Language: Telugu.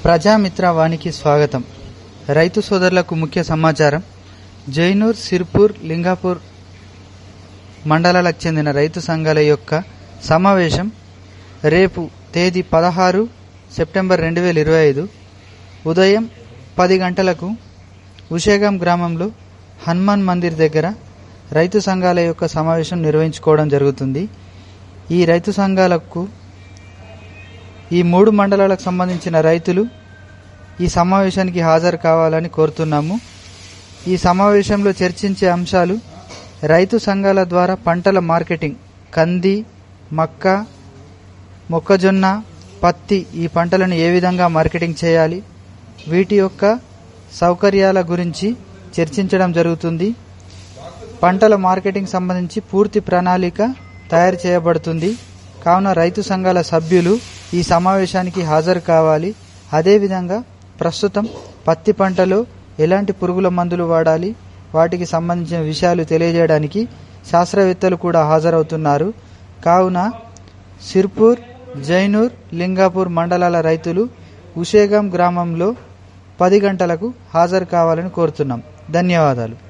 ప్రజామిత్ర వానికి స్వాగతం రైతు సోదరులకు ముఖ్య సమాచారం జైనూర్ సిర్పూర్ లింగాపూర్ మండలాలకు చెందిన రైతు సంఘాల యొక్క సమావేశం రేపు తేదీ పదహారు సెప్టెంబర్ రెండు వేల ఇరవై ఐదు ఉదయం పది గంటలకు ఉషేగాం గ్రామంలో హనుమాన్ మందిర్ దగ్గర రైతు సంఘాల యొక్క సమావేశం నిర్వహించుకోవడం జరుగుతుంది ఈ రైతు సంఘాలకు ఈ మూడు మండలాలకు సంబంధించిన రైతులు ఈ సమావేశానికి హాజరు కావాలని కోరుతున్నాము ఈ సమావేశంలో చర్చించే అంశాలు రైతు సంఘాల ద్వారా పంటల మార్కెటింగ్ కంది మక్క మొక్కజొన్న పత్తి ఈ పంటలను ఏ విధంగా మార్కెటింగ్ చేయాలి వీటి యొక్క సౌకర్యాల గురించి చర్చించడం జరుగుతుంది పంటల మార్కెటింగ్ సంబంధించి పూర్తి ప్రణాళిక తయారు చేయబడుతుంది కావున రైతు సంఘాల సభ్యులు ఈ సమావేశానికి హాజరు కావాలి అదేవిధంగా ప్రస్తుతం పత్తి పంటలో ఎలాంటి పురుగుల మందులు వాడాలి వాటికి సంబంధించిన విషయాలు తెలియజేయడానికి శాస్త్రవేత్తలు కూడా హాజరవుతున్నారు కావున సిర్పూర్ జైనూర్ లింగాపూర్ మండలాల రైతులు ఉషేగాం గ్రామంలో పది గంటలకు హాజరు కావాలని కోరుతున్నాం ధన్యవాదాలు